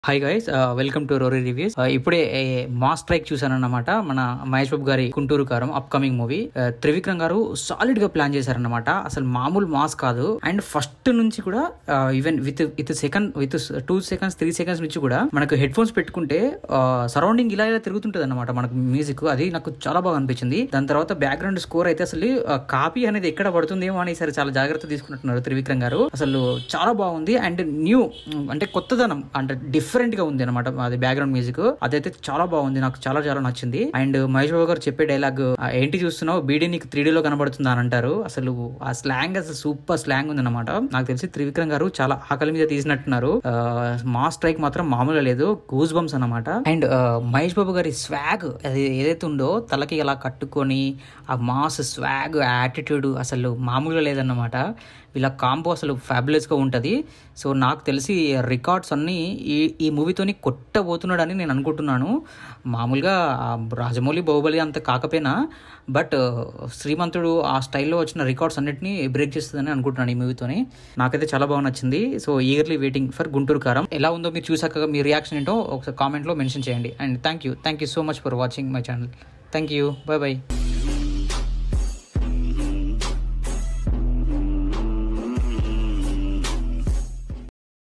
hi guys welcome to Rory reviews ఇప్పుడే mass strike చూసానన్నమాట మన మహేష్ బాబు గారి గుంటూరు కారం అప్ కమింగ్ మూవీ త్రివిక్రమ్ గారు సాలిడ్ గా ప్లాన్ చేశారన్నమాట అసలు మామూలు మాస్ కాదు అండ్ ఫస్ట్ నుంచి కూడా even with with second with two seconds three seconds నుంచి కూడా మనకు హెడ్ ఫోన్స్ పెట్టుకుంటే సరౌండింగ్ ఇలా ఇలా తిరుగుతుంటది అనమాట మనకు మ్యూజిక్ అది నాకు చాలా బాగా అనిపించింది దాని తర్వాత బ్యాక్గ్రౌండ్ స్కోర్ అయితే అసలు కాపీ అనేది ఎక్కడ పడుతుందేమో అని సరే చాలా జాగ్రత్త తీసుకుంటున్నారు త్రివిక్రమ్ గారు అసలు చాలా బాగుంది అండ్ న్యూ అంటే కొత్తదనం అంటే డిఫరెంట్ గా ఉంది అనమాట అది బ్యాక్గ్రౌండ్ మ్యూజిక్ అదైతే చాలా బాగుంది నాకు చాలా చాలా నచ్చింది అండ్ మహేష్ బాబు గారు చెప్పే డైలాగ్ ఏంటి చూస్తున్నావు బీడీ నీకు త్రీ లో కనబడుతుందా అని అంటారు అసలు ఆ స్లాంగ్ అసలు సూపర్ స్లాంగ్ ఉంది అనమాట నాకు తెలిసి త్రివిక్రమ్ గారు చాలా ఆకలి మీద తీసినట్టున్నారు మా స్ట్రైక్ మాత్రం మామూలుగా లేదు గూస్ బంప్స్ అనమాట అండ్ మహేష్ బాబు గారి స్వాగ్ అది ఏదైతే ఉందో తలకి ఇలా కట్టుకొని ఆ మాస్ స్వాగ్ యాటిట్యూడ్ అసలు మామూలుగా లేదన్నమాట వీళ్ళ కాంబో అసలు ఫ్యాబులస్గా ఉంటుంది సో నాకు తెలిసి రికార్డ్స్ అన్నీ ఈ ఈ మూవీతోని కొట్టబోతున్నాడని నేను అనుకుంటున్నాను మామూలుగా ఆ రాజమౌళి బాహుబలి అంత కాకపోయినా బట్ శ్రీమంతుడు ఆ స్టైల్లో వచ్చిన రికార్డ్స్ అన్నిటిని బ్రేక్ చేస్తుందని అనుకుంటున్నాను ఈ మూవీతోని నాకైతే చాలా బాగా నచ్చింది so eagerly waiting for Guntur Kaaram ఎలా ఉందో మీరు చూసాక మీ రియాక్షన్ ఏంటో ఒకసారి కామెంట్లో మెన్షన్ చేయండి and thank you thank you so much for watching my channel thank you bye bye